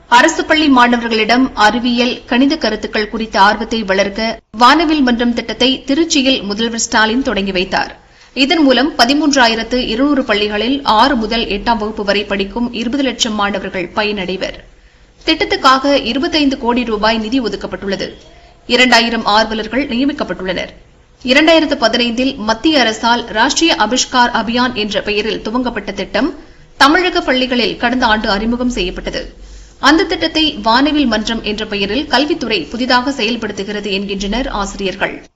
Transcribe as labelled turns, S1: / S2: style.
S1: அரசு பள்ளி மாணவர்களிடம் அறிவியல் கணித கருத்துக்கள் குறித்த ஆர்வத்தை வளர்க்க வானவில் மன்றம் திட்டத்தை திருச்சியில் முதல்வர் ஸ்டாலின் தொடங்கி வைத்தார் இதன் மூலம் பதிமூன்றாயிரத்து இருநூறு பள்ளிகளில் ஆறு முதல் எட்டாம் வகுப்பு வரை படிக்கும் இருபது லட்சம் மாணவர்கள் பயனடைவர் திட்டத்துக்காக இருபத்தைந்து கோடி ரூபாய் நிதி ஒதுக்கப்பட்டுள்ளது இரண்டாயிரம் ஆர்வலர்கள் நியமிக்கப்பட்டுள்ளனர் இரண்டாயிரத்து பதினைந்தில் மத்திய அரசால் ராஷ்டிரிய அபிஷ்கார் அபியான் என்ற பெயரில் துவங்கப்பட்ட திட்டம் தமிழக பள்ளிகளில் கடந்த ஆண்டு அறிமுகம் செய்யப்பட்டது அந்த திட்டத்தை வானவில் மன்றம் என்ற பெயரில் கல்வித்துறை புதிதாக செயல்படுத்துகிறது என்கின்றனர் ஆசிரியர்கள்